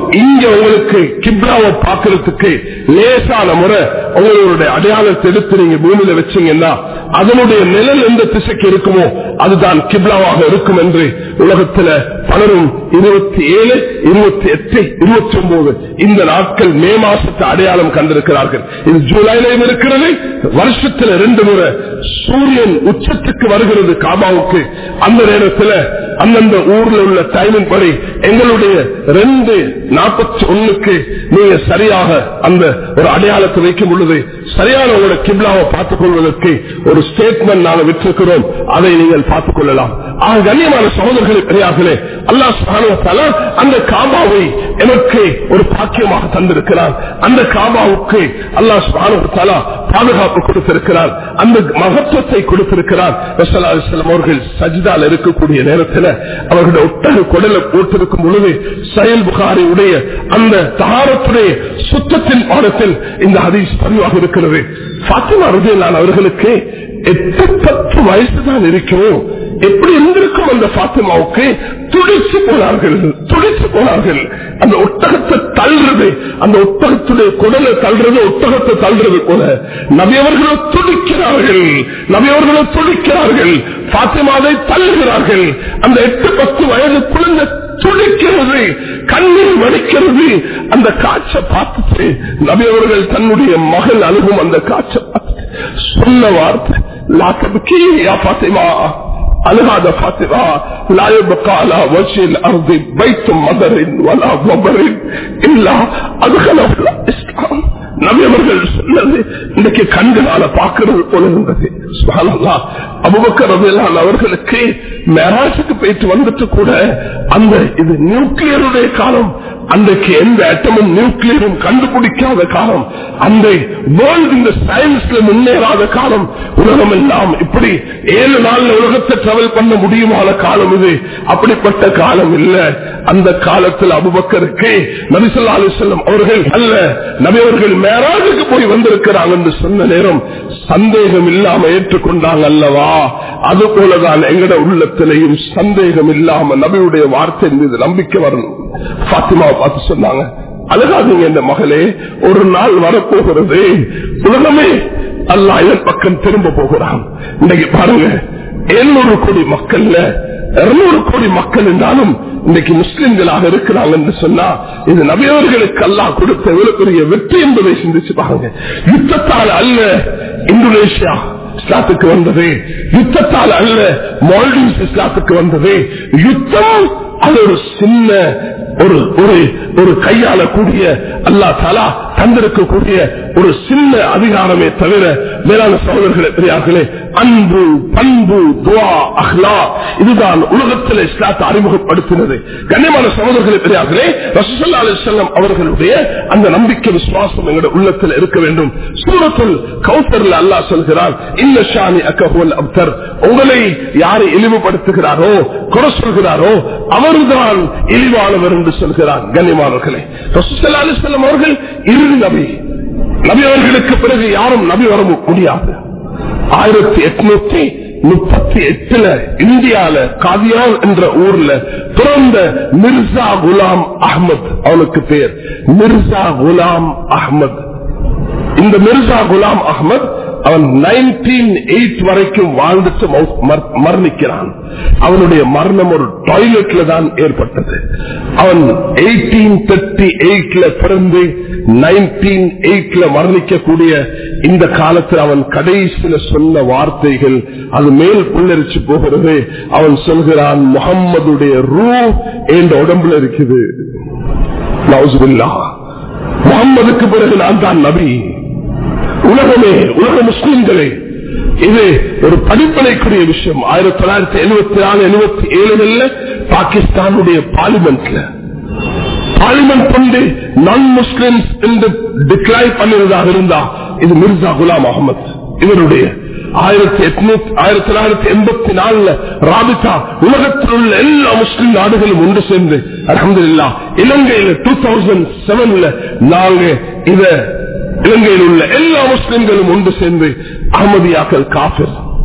இங்க உங்களுக்கு கிப்ராவை பார்க்கறதுக்கு லேசான முறை உங்களுடைய அடையாளத்தை எடுத்து நீங்க பூமியில வச்சீங்கன்னா அதனுடைய நிழல் எந்த திசைக்கு இருக்குமோ அதுதான் கிப்லாவாக இருக்கும் என்று உலகத்துல பலரும் இருபத்தி ஏழு இருபத்தி எட்டு இருபத்தி ஒன்பது இந்த நாட்கள் மே மாசத்தை அடையாளம் கண்டிருக்கிறார்கள் இது ஜூலையிலும் இருக்கிறது வருஷத்துல ரெண்டு முறை சூரியன் உச்சத்துக்கு வருகிறது காபாவுக்கு அந்த நேரத்தில் அந்தந்த ஊர்ல உள்ள டைமின் படி எங்களுடைய ரெண்டு நாற்பத்தி ஒண்ணுக்கு நீங்க சரியாக அந்த ஒரு அடையாளத்தை வைக்கும் பொழுது சரியான உங்களோட கிப்லாவை பார்த்துக் கொள்வதற்கு ஒரு ஸ்டேட்மெண்ட் நாங்கள் விட்டிருக்கிறோம் அதை நீங்கள் பார்த்துக் கொள்ளலாம் ஆக கண்ணியமான சகோதரர்களே பெரியார்களே அல்லா சுகானுவத்தால அந்த காபாவை எனக்கு ஒரு பாக்கியமாக தந்திருக்கிறார் அந்த காபாவுக்கு அல்லா சுகானுவத்தால பாதுகாப்பு கொடுத்திருக்கிறார் அந்த மகத்துவத்தை கொடுத்திருக்கிறார் அவர்கள் சஜிதால் இருக்கக்கூடிய நேரத்தில் அவர்களுடைய ஒட்டக குடலை போட்டிருக்கும் பொழுது சயல் புகாரி உடைய அந்த தகாரத்துடைய சுத்தத்தின் பாடத்தில் இந்த ஹதீஸ் பதிவாக இருக்கிறது பாத்திமா ருதேலான் அவர்களுக்கு எட்டு பத்து வயசுதான் இருக்கிறோம் எப்படி இருந்திருக்கும் அந்த பாத்திமாவுக்கு துடிச்சு போனார்கள் துடிச்சு போனார்கள் அந்த ஒட்டகத்தை தள்ளுறது அந்த ஒட்டகத்துடைய குடலை தள்ளுறது ஒட்டகத்தை தள்ளுறது போல நபியவர்களோ துடிக்கிறார்கள் நபியவர்களோ துடிக்கிறார்கள் பாத்திமாவை தள்ளுகிறார்கள் அந்த எட்டு பத்து வயது குழந்தை துடிக்கிறது கண்ணீர் வடிக்கிறது அந்த காட்சை பார்த்துட்டு நபியவர்கள் தன்னுடைய மகள் அழுகும் அந்த காட்சை பார்த்து சொன்ன வார்த்தை லாக்கி யா பாத்திமா அழுகாத பாத்திமா லாயபக்காலா வச்சில் அருதி வைத்தும் மதரின் வலா வபரின் இல்லா அதுகளவுல இஸ்லாம் நபியவர்கள் சொன்னது இன்னைக்கு கண்களால பார்க்கிறது போல இருந்தது அபுபக்கர் அவர்களுக்கு மேராஜுக்கு போயிட்டு வந்துட்டு கூட அந்த இது நியூக்ளியருடைய காலம் அன்றைக்கு எந்த அட்டமும் நியூக்ளியரும் கண்டுபிடிக்காத காலம் அந்த வேர்ல்டு இந்த சயின்ஸ்ல முன்னேறாத காலம் உலகம் எல்லாம் இப்படி ஏழு நாள்ல உலகத்தை டிராவல் பண்ண முடியுமான காலம் இது அப்படிப்பட்ட காலம் இல்ல அந்த காலத்தில் அபுபக்கருக்கு நபிசல்லா அலிசல்லம் அவர்கள் அல்ல நபியவர்கள் மேராஜுக்கு போய் வந்திருக்கிறாங்க என்று சொன்ன நேரம் சந்தேகம் இல்லாம ஏற்றுக்கொண்டாங்க அல்லவா அது போலதான் எங்கட உள்ளத்திலையும் சந்தேகம் இல்லாம நபியுடைய வார்த்தை மீது நம்பிக்கை வரணும் பாத்திமாவை பார்த்து சொன்னாங்க அழகாதீங்க இந்த மகளே ஒரு நாள் வரப்போகிறது உலகமே அல்லா இதன் பக்கம் திரும்ப போகிறான் இன்னைக்கு பாருங்க எழுநூறு கோடி மக்கள்ல இருநூறு கோடி மக்கள் என்றாலும் இன்னைக்கு முஸ்லிம்களாக இருக்கிறாங்க என்று சொன்னா இது நபியவர்களுக்கு அல்லா கொடுத்த பெரிய வெற்றி என்பதை சிந்திச்சு பாருங்க யுத்தத்தால் அல்ல இந்தோனேஷியா இஸ்லாத்துக்கு வந்தது யுத்தத்தால் அல்ல மால்டீவ்ஸ் இஸ்லாத்துக்கு வந்தது யுத்தம் அது ஒரு சின்ன ஒரு ஒரு ஒரு கையாளக்கூடிய அல்லா தலா தந்திருக்கக்கூடிய ஒரு சின்ன அதிகாரமே தவிர மேலான சகோதரர்களே பெரியார்களே அன்பு பண்பு துவா அஹ்லா இதுதான் உலகத்தில் இஸ்லாத்தை அறிமுகப்படுத்தினது கண்ணியமான சகோதரர்களே பெரியார்களே ரசூல்லா அலிசல்லம் அவர்களுடைய அந்த நம்பிக்கை விசுவாசம் எங்களுடைய உள்ளத்தில் இருக்க வேண்டும் சூரத்தில் கௌத்தர்ல அல்லாஹ் சொல்கிறார் இந்த ஷானி அக்கஹுல் அப்தர் உங்களை யாரை இழிவுபடுத்துகிறாரோ குறை சொல்கிறாரோ அவர்தான் இழிவானவர் என்று சொல்கிறார் கண்ணியமானவர்களே ரசூல்லா அலிசல்லம் அவர்கள் இறுதி நபி நபி அவர்களுக்கு பிறகு யாரும் நபி வர முடியாது ஆயிரத்தி எட்நூத்தி முப்பத்தி எட்டுல இந்தியால காதியான் என்ற ஊர்ல பிறந்த மிர்சா குலாம் அஹமத் அவனுக்கு பேர் மிர்சா குலாம் அஹமத் இந்த மிர்சா குலாம் அஹமத் அவன் நைன்டீன் எயிட் வரைக்கும் வாழ்ந்துட்டு மரணிக்கிறான் அவனுடைய மரணம் ஒரு டாய்லெட்ல தான் ஏற்பட்டது அவன் எயிட்டீன் தேர்ட்டி எயிட்ல பிறந்து நைன்டீன் எயிட்ல மரணிக்கக்கூடிய இந்த காலத்தில் அவன் கடைசியில சொன்ன வார்த்தைகள் அது மேல் புல்லரிச்சு போகிறது அவன் சொல்கிறான் முகம்மதுடைய ரூ என்ற உடம்புல இருக்குது முகம்மதுக்கு பிறகு நான் தான் நபி உலகமே உலக முஸ்லிம்களே இது ஒரு படிப்பனைக்குரிய விஷயம் ஆயிரத்தி தொள்ளாயிரத்தி எழுபத்தி நாலு எழுபத்தி ஏழுல பாகிஸ்தானுடைய பார்லிமெண்ட்ல பார்லிமெண்ட் கொண்டு நான் முஸ்லிம்ஸ் என்று டிக்ளைன் பண்ணிருதாக இருந்தா இது மிர்சா குலாம் அகமது இவருடைய ஆயிரத்தி எட்நூத்தி ஆயிரத்தி தொள்ளாயிரத்தி எண்பத்தி நாலுல ராபிதா உலகத்தில் உள்ள எல்லா முஸ்லிம் நாடுகளும் ஒன்று சேர்ந்து அலமது இல்லா இலங்கையில டூ தௌசண்ட் செவன்ல நாங்க இத இலங்கையில் உள்ள எல்லா முஸ்லிம்களும் ஒன்று சேர்ந்து அகமதியாக்கள் காஃபிர்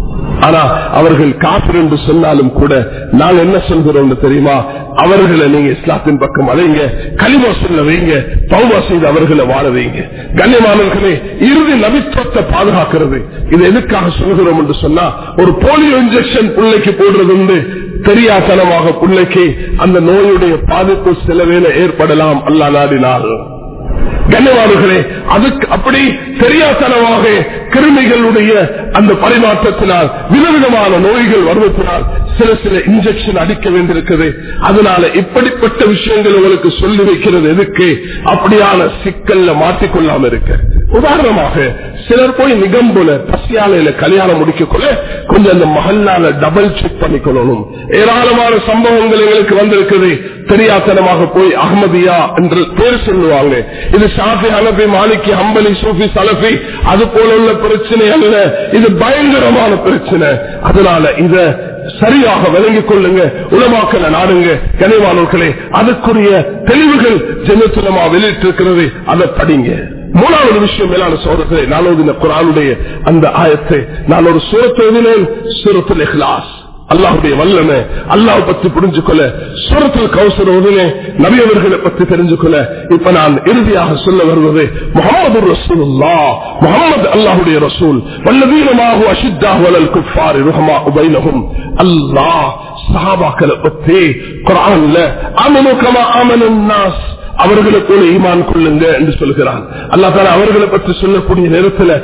ஆனா அவர்கள் காப்பர் என்று சொன்னாலும் கூட நாங்க என்ன சொல்கிறோம் தெரியுமா அவர்களை நீங்க இஸ்லாத்தின் பக்கம் அழைங்க களிமா சொல்ல வைங்க பௌமா செய்து அவர்களை வாழ வைங்க கண்ணியமானவர்களே இறுதி நபித்துவத்தை பாதுகாக்கிறது இது எதுக்காக சொல்கிறோம் என்று சொன்னா ஒரு போலியோ இன்ஜெக்ஷன் பிள்ளைக்கு போடுறது உண்டு தெரியாதனமாக பிள்ளைக்கு அந்த நோயுடைய பாதிப்பு சில வேலை ஏற்படலாம் அல்லா நாடினால் கண்ணியவான்களே அதுக்கு அப்படி தெரியாதனமாக கிருமிகளுடைய அந்த பரிமாற்றத்தினால் விதவிதமான நோய்கள் வருவதனால் சில சில இன்ஜெக்ஷன் அடிக்க வேண்டியிருக்கிறது அதனால இப்படிப்பட்ட விஷயங்கள் உங்களுக்கு சொல்லி வைக்கிறது எதுக்கு அப்படியான சிக்கல்ல மாட்டிக்கொள்ளாம இருக்க உதாரணமாக சிலர் போய் நிகம்புல பசியாலையில கல்யாணம் முடிக்கக்குள்ள கொஞ்சம் அந்த மகல்லால டபுள் செக் பண்ணிக்கொள்ளணும் ஏராளமான சம்பவங்கள் எங்களுக்கு வந்திருக்குது தெரியாத்தனமாக போய் அகமதியா என்று பேர் சொல்லுவாங்க இது ஷாஃபி ஹனபி மாலிகி ஹம்பலி சூஃபி சலஃபி அது போல உள்ள பிரச்சனை அல்ல இது பயங்கரமான பிரச்சனை அதனால இத சரியாக விளங்கிக் கொள்ளுங்க உலமாக்கல நாடுங்க கனிவானோர்களே அதுக்குரிய தெளிவுகள் ஜெனத்துலமா வெளியிட்டிருக்கிறது அதை படிங்க மூணாவது விஷயம் மேலான சோதர்களே நான் ஓதின குரானுடைய அந்த ஆயத்தை நான் ஒரு சூரத்தை எழுதினேன் சூரத்தில் இஹ்லாஸ் அல்லாஹுடைய வல்லமை அல்லாஹ் பத்தி புரிஞ்சுக்கொள்ள சூரத்தில் கௌசர் ஓதுனே நபியவர்களை பத்தி தெரிஞ்சுக்கொள்ள இப்ப நான் இறுதியாக சொல்ல வருவது முகமது ரசூல்லா முகமது அல்லாஹுடைய ரசூல் வல்லவீனமாக அஷித்தாக வலல் குஃபாரி ருஹமா உபைனகும் அல்லாஹ் சஹாபாக்களை பத்தி குரான்ல அமனு கமா அமனன் நாஸ் அவர்களை போல ஈமான் கொள்ளுங்க என்று சொல்கிறான் அல்லா தால அவர்களை பற்றி சொல்லக்கூடிய நேரத்தில்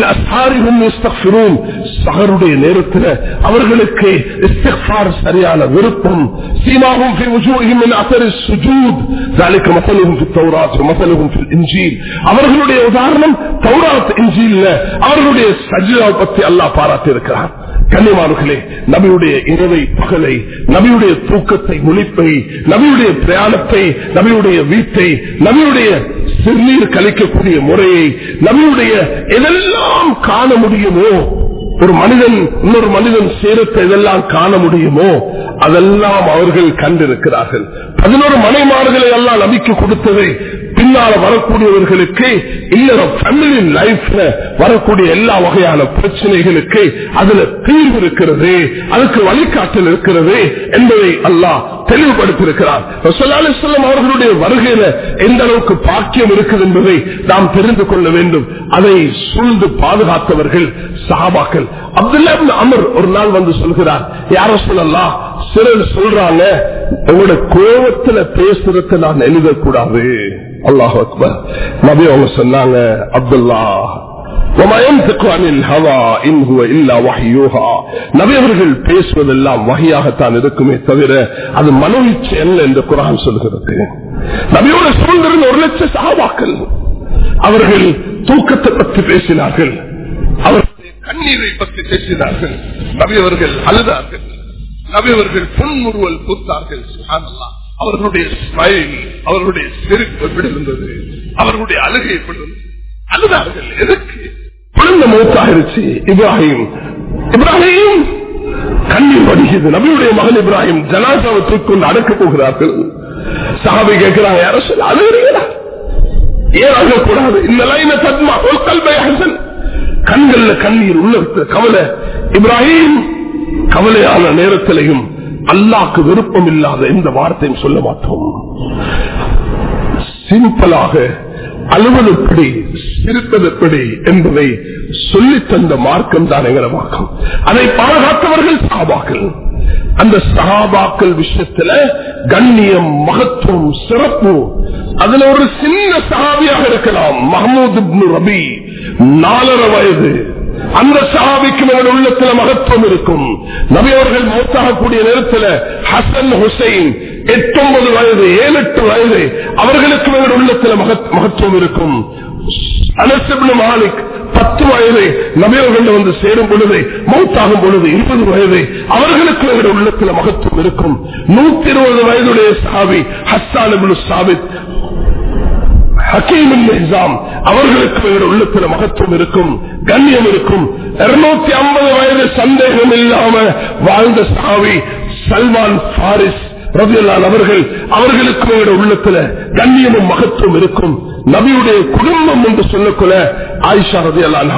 சகருடைய நேரத்தில் அவர்களுக்கு சரியான விருப்பம் சீமாவும் அவர்களுடைய உதாரணம் தௌராத் இஞ்சியில் அவர்களுடைய சஜிதாவை பற்றி அல்லாஹ் பாராட்டி இருக்கிறான் கன்னிமார்களே நபியுடைய இரவை பகலை நபியுடைய தூக்கத்தை முழிப்பை நபியுடைய பிரயாணத்தை நபியுடைய வீட்டை நபியுடைய சிறுநீர் கழிக்கக்கூடிய முறையை நபியுடைய எதெல்லாம் காண முடியுமோ ஒரு மனிதன் இன்னொரு மனிதன் சேரத்தை இதெல்லாம் காண முடியுமோ அதெல்லாம் அவர்கள் கண்டிருக்கிறார்கள் பதினோரு மனைமார்களை எல்லாம் நபிக்கு கொடுத்ததை பின்னால வரக்கூடியவர்களுக்கு இல்லற ஃபேமிலி லைஃப்ல வரக்கூடிய எல்லா வகையான பிரச்சனைகளுக்கு அதுல தீர்வு இருக்கிறது அதுக்கு வழிகாட்டல் இருக்கிறது என்பதை அல்லாஹ் தெளிவுபடுத்தியிருக்கிறார் சொல்லம் அவர்களுடைய வருகையில எந்த அளவுக்கு பாக்கியம் இருக்குது என்பதை நாம் தெரிந்து கொள்ள வேண்டும் அதை சூழ்ந்து பாதுகாத்தவர்கள் சஹாபாக்கள் அப்துல்லா அமர் ஒரு நாள் வந்து சொல்கிறார் யாரோ சொல்லலாம் சிலர் சொல்றாங்க உங்களோட கோபத்துல பேசுறத நான் எழுதக்கூடாது அல்லாஹ் அக்பர் நபி அவங்க சொன்னாங்க அப்துல்லா நபியவர்கள் பேசுவதெல்லாம் வகையாகத்தான் இருக்குமே தவிர அது மனோயிச்சை அல்ல என்று குரான் சொல்கிறது நபியோட சூழ்ந்திருந்த ஒரு லட்சம் சாபாக்கள் அவர்கள் தூக்கத்தை பற்றி பேசினார்கள் அவர்களுடைய கண்ணீரை பற்றி பேசினார்கள் நபியவர்கள் அழுதார்கள் நபியவர்கள் புன்முறுவல் பூத்தார்கள் அவர்களுடைய ஸ்மைல் அவர்களுடைய செருக்கு எப்படி இருந்தது அவர்களுடைய அழுகை எப்படி இருந்தது அழுதார்கள் எதற்கு குழந்தை மூத்தாயிருச்சு இப்ராஹிம் இப்ராஹிம் கண்ணீர் வடிகிறது நபியுடைய மகன் இப்ராஹிம் ஜனாசாவை தூக்கொண்டு அடக்க போகிறார்கள் சாபி கேட்கிறாங்க யாரும் சொல்ல அழுகிறீங்களா ஏன் அழகக்கூடாது இந்த லைன சத்மா ஒரு கல்வை ஹசன் கண்கள்ல கண்ணீர் உள்ள கவலை இப்ராஹிம் கவலையான நேரத்திலையும் அல்லாக்கு விருப்பம் இல்லாத எந்த வார்த்தையும் சொல்ல மாட்டோம் சிம்பிளாக அலுவல் எப்படி சிரிப்பது எப்படி என்பதை சொல்லி தந்த மார்க்கம் தான் எங்களை மார்க்கம் அதை பாதுகாத்தவர்கள் சகாபாக்கள் அந்த சகாபாக்கள் விஷயத்துல கண்ணியம் மகத்துவம் சிறப்பு அதுல ஒரு சின்ன சகாபியாக இருக்கலாம் மஹமூத் ரபி நாலரை வயது அந்த சஹாபிக்கு மேல உள்ளத்துல மகத்துவம் இருக்கும் நபியவர்கள் மௌத்தாகக்கூடிய நேரத்தில் ஹசன் ஹுசைன் எட்டொன்பது வயது ஏழு எட்டு வயது அவர்களுக்கு மேல உள்ளத்துல மகத்துவம் இருக்கும் அனசபின் மாலிக் பத்து வயது நபியவர்கள் வந்து சேரும் பொழுது மௌத்தாகும் பொழுது இருபது வயது அவர்களுக்கு மேல உள்ளத்துல மகத்துவம் இருக்கும் நூத்தி இருபது வயதுடைய சாவி ஹஸ்தான் சாபித் ஹக்கீமின் நிசாம் அவர்களுக்கு உள்ளத்துல மகத்துவம் இருக்கும் கண்ணியம் இருக்கும் இருநூத்தி ஐம்பது வயது சந்தேகம் இல்லாம வாழ்ந்த சாவி சல்மான் பாரிஸ் ரவியல்லான் அவர்கள் அவர்களுக்கு உள்ளத்துல கண்ணியமும் மகத்துவம் இருக்கும் நபியுடைய குடும்பம் என்று சொல்லக்குள்ள ஆயிஷா ரதியல்லான்ஹா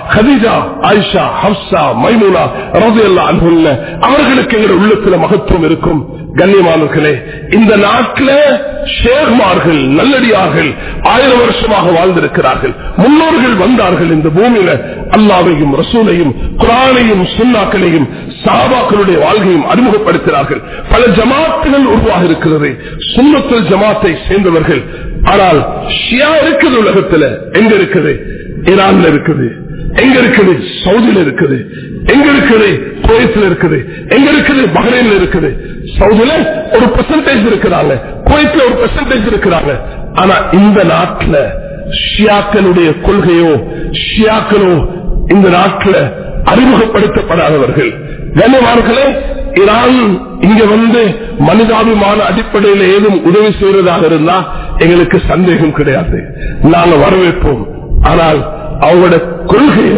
ஹதீஜா ஆயிஷா ஹப்சா மைமுனா ரதையெல்லாம் அன்புள்ள அவர்களுக்கு எங்கள் உள்ளத்துல மகத்துவம் இருக்கும் கண்ணியமானவர்களே இந்த நாட்டில் ஷேர்மார்கள் நல்லடியார்கள் ஆயிரம் வருஷமாக வாழ்ந்திருக்கிறார்கள் முன்னோர்கள் வந்தார்கள் இந்த பூமியில அல்லாவையும் ரசூலையும் குரானையும் சுண்ணாக்களையும் சாபாக்களுடைய வாழ்க்கையும் அறிமுகப்படுத்தினார்கள் பல ஜமாத்துகள் உருவாக இருக்கிறது சுண்ணத்தில் ஜமாத்தை சேர்ந்தவர்கள் ஆனால் ஷியா இருக்குது உலகத்துல எங்க இருக்குது ஈரான்ல இருக்குது எங்க இருக்குது சவுதியில இருக்குது எங்க இருக்குது குவைத்தில் இருக்குது எங்க இருக்குது பஹ்ரைன்ல இருக்குது சவுதியில ஒரு பெர்சன்டேஜ் இருக்கிறாங்க குவைத்துல ஒரு பெர்சன்டேஜ் இருக்கிறாங்க ஆனா இந்த நாட்டில் ஷியாக்களுடைய கொள்கையோ ஷியாக்களோ இந்த நாட்டில் அறிமுகப்படுத்தப்படாதவர்கள் கண்ணியமார்களே ஈரான் இங்க வந்து மனிதாபிமான அடிப்படையில் ஏதும் உதவி செய்வதாக இருந்தா எங்களுக்கு சந்தேகம் கிடையாது நாங்க வரவேற்போம் ஆனால் அவங்களோட கொள்கைய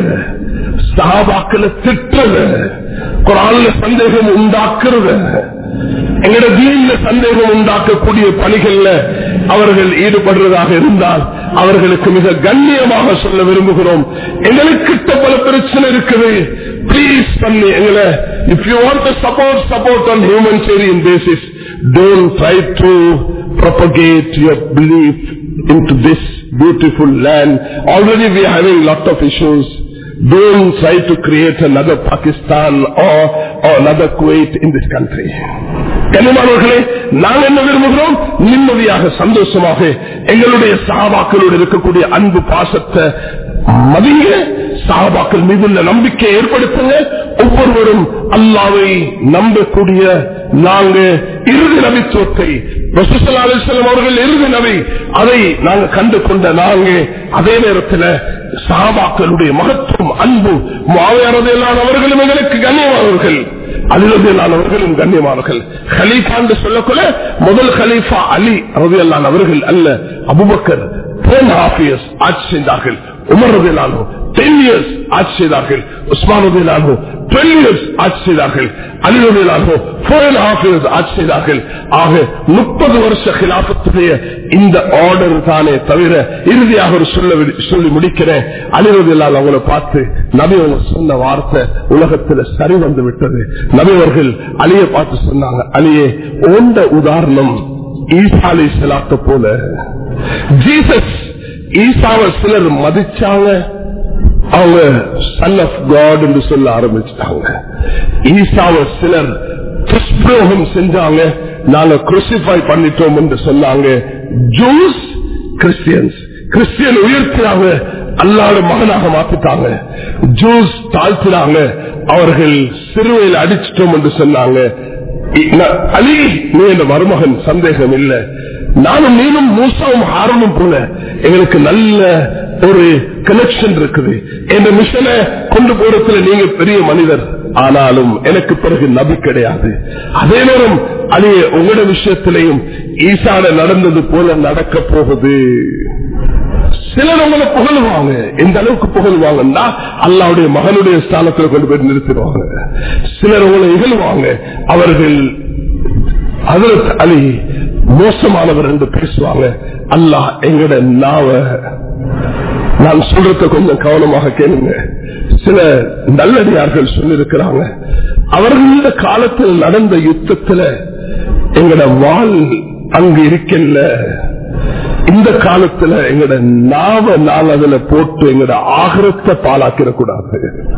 சகாபாக்களை திட்டுறத குரான்ல சந்தேகம் உண்டாக்குறத எங்களோட வீண்ல சந்தேகம் உண்டாக்கக்கூடிய பணிகள்ல அவர்கள் ஈடுபடுறதாக இருந்தால் அவர்களுக்கு மிக கண்ணியமாக சொல்ல விரும்புகிறோம் எங்களுக்கிட்ட பல பிரச்சனை இருக்குது பிளீஸ் பண்ணி எங்களை if you want support support on humanitarian basis don't try to propagate your belief into this beautiful land. Already we are having lot of issues. Don't try to create another Pakistan or, or another Kuwait in this country. கனிமானவர்களே நாங்கள் என்ன விரும்புகிறோம் நிம்மதியாக சந்தோஷமாக எங்களுடைய சாபாக்களோடு இருக்கக்கூடிய அன்பு பாசத்தை மதிய சாபாக்கள் மீது உள்ள நம்பிக்கை ஏற்படுத்துங்க ஒவ்வொருவரும் அல்லாவை நம்பக்கூடிய நாங்க இறுதி நபித்துவத்தை ரசூசல்லாஸ்லம் அவர்கள் இறுதி நபி அதை நாங்க கண்டு கொண்ட நாங்க அதே நேரத்தில் சாபாக்களுடைய மகத்துவம் அன்பு மாவையாரதையிலான அவர்களும் எங்களுக்கு கண்ணியமானவர்கள் அதிரதியலானவர்களும் கண்ணியமானவர்கள் ஹலீஃபா என்று சொல்லக்குள்ள முதல் ஹலீஃபா அலி ரதியல்லான் அவர்கள் அல்ல அபுபக்கர் ஆட்சி செய்தார்கள் உமர் ரதியலானோ டென் இயர்ஸ் ஆட்சி செய்தார்கள் உஸ்மான் ரதியலானோ டுவெல் இயர்ஸ் ஆட்சி செய்தார்கள் அலி ரதியலானோ ஃபோர் அண்ட் ஹாஃப் இயர்ஸ் ஆட்சி செய்தார்கள் ஆக முப்பது வருஷ கிலாபத்துடைய இந்த ஆர்டர் தானே தவிர இறுதியாக ஒரு சொல்ல சொல்லி முடிக்கிறேன் அலிரதில்லால் அவங்களை பார்த்து நபி அவங்க சொன்ன வார்த்தை உலகத்தில் சரி வந்து விட்டது நபி அவர்கள் அலியை பார்த்து சொன்னாங்க அலியே ஓண்ட உதாரணம் ஈசாலை செலாத்த போல ஜீசஸ் ஈசாவை சிலர் மதிச்சாங்க அவங்க சன் ஆஃப் காட் என்று சொல்ல ஆரம்பிச்சிட்டாங்க ஈசாவை சிலர் துஷ்பிரோகம் செஞ்சாங்க நாங்க குருசிஃபை பண்ணிட்டோம் என்று சொன்னாங்க ஜூஸ் கிறிஸ்டியன்ஸ் கிறிஸ்டியன் உயர்த்தினாங்க அல்லாத மகனாக மாத்திட்டாங்க ஜூஸ் தாழ்த்தினாங்க அவர்கள் சிறுவையில் அடிச்சிட்டோம் என்று சொன்னாங்க அலி நீ என் மருமகன் சந்தேகம் இல்லை நானும் நீனும் மூசாவும் ஹாரனும் போல எங்களுக்கு நல்ல ஒரு கனெக்ஷன் இருக்குது என்ற மிஷனை கொண்டு போறதுல நீங்க பெரிய மனிதர் ஆனாலும் எனக்கு பிறகு நபி கிடையாது அதே நேரம் அழிய உங்களோட விஷயத்திலையும் ஈசான நடந்தது போல நடக்க போகுது சிலர் உங்களை புகழ்வாங்க எந்த அளவுக்கு புகழ்வாங்கன்னா அல்லாவுடைய மகனுடைய ஸ்தானத்தில் கொண்டு போய் நிறுத்திடுவாங்க சிலர் உங்களை இகழ்வாங்க அவர்கள் அதற்கு அலி மோசமானவர் என்று பேசுவாங்க அல்லாஹ் எங்கட நாவ நான் சொல்றத கொஞ்சம் கவனமாக கேளுங்க சில நல்லடியார்கள் சொல்லிருக்கிறாங்க அவர்கள காலத்தில் நடந்த யுத்தத்தில் எங்கட வாழ் அங்கு இருக்கல இந்த காலத்துல எங்கட நாவ நாள் அதுல போட்டு எங்கட ஆகரத்தை பாலாக்கிடக்கூடாது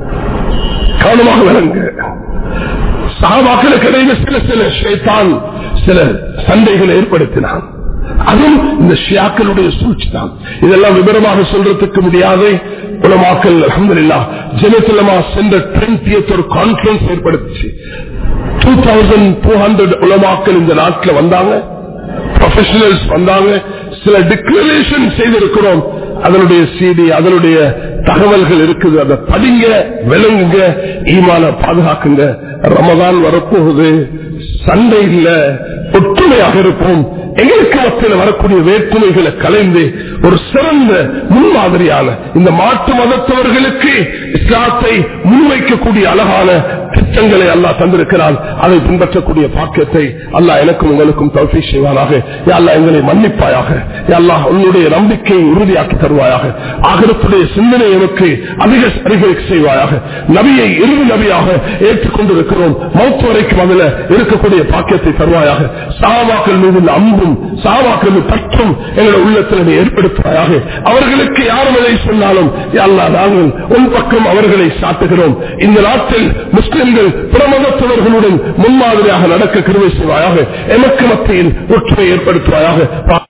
கவனமாக விளங்க சாபாக்களுக்கு இடையில சில சில ஷேத்தான் சில சண்டைகளை ஏற்படுத்தினான் அதுவும் இந்த ஷியாக்களுடைய சூழ்ச்சி தான் இதெல்லாம் விவரமாக சொல்றதுக்கு முடியாது உலமாக்கல் அஹமதுல்லா ஜெனத்துலமா சென்ற டுவெண்டியத் ஒரு கான்பரன்ஸ் ஏற்படுத்துச்சு டூ தௌசண்ட் டூ ஹண்ட்ரட் உலமாக்கள் இந்த நாட்டில் வந்தாங்க ப்ரொஃபஷனல்ஸ் வந்தாங்க சில டிக்ளரேஷன் செய்திருக்கிறோம் அதனுடைய சிடி அதனுடைய தகவல்கள் இருக்குது அதை படிங்க விளங்குங்க ஈமான பாதுகாக்குங்க ரமதான் வரப்போகுது சண்டை இல்ல ஒற்றுமையாக இருப்போம் எங்களுக்கு மத்தியில் வரக்கூடிய வேற்றுமைகளை கலைந்து ஒரு சிறந்த முன்மாதிரியான இந்த மாற்று மதத்தவர்களுக்கு இஸ்லாத்தை முன்வைக்கக்கூடிய அழகான திட்டங்களை அல்லாஹ் தந்திருக்கிறான் அதை பின்பற்றக்கூடிய பாக்கியத்தை அல்லாஹ் எனக்கும் உங்களுக்கும் தௌஃபீ செய்வானாக யா அல்லாஹ் எங்களை மன்னிப்பாயாக யா அல்லாஹ் உன்னுடைய நம்பிக்கையை உறுதியாக்கி தருவாயாக ஆகரத்துடைய சிந்தனை எனக்கு அதிக அதிகரிக்க செய்வாயாக நபியை இறுதி நபியாக ஏற்றுக்கொண்டிருக்கிறோம் மௌத்து வரைக்கும் அதில் இருக்கக்கூடிய பாக்கியத்தை தருவாயாக சாவாக்கள் மீது உள்ள அன்பும் சாவாக்கள் மீது பற்றும் எங்களுடைய உள்ளத்தில் நீ ஏற்படுத்துவாயாக அவர்களுக்கு யாரும் எதை சொன்னாலும் யா அல்லாஹ் நாங்கள் உன் பக்கம் அவர்களை சாட்டுகிறோம் இந்த நாட்டில் முஸ்லிம்கள் பிரமதத்தவர்களுடன் முன்மாதிரியாக நடக்க கிருவை செய்வாயாக எமக்கு மத்தியில் ஒற்றுமை ஏற்படுத்துவாயாக